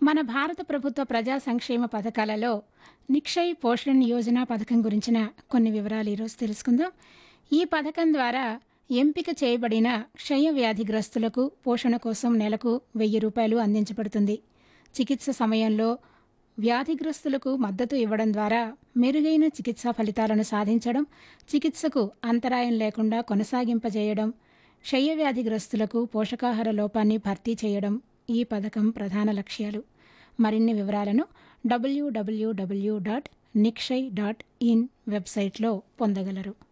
మన భారత ప్రభుత్వ ప్రజా సంక్షేమ పథకాలలో నిక్షయ్ పోషణ్ యోజన పథకం గురించిన కొన్ని వివరాలు ఈరోజు తెలుసుకుందాం ఈ పథకం ద్వారా ఎంపిక చేయబడిన క్షయ వ్యాధిగ్రస్తులకు పోషణ కోసం నెలకు వెయ్యి రూపాయలు అందించబడుతుంది చికిత్స సమయంలో వ్యాధిగ్రస్తులకు మద్దతు ఇవ్వడం ద్వారా మెరుగైన చికిత్సా ఫలితాలను సాధించడం చికిత్సకు అంతరాయం లేకుండా కొనసాగింపజేయడం క్షయవ్యాధిగ్రస్తులకు పోషకాహార లోపాన్ని భర్తీ చేయడం ఈ పథకం ప్రధాన లక్ష్యాలు మరిన్ని వివరాలను W W W dot Nikshay dot in వెబ్సైట్లో పొందగలరు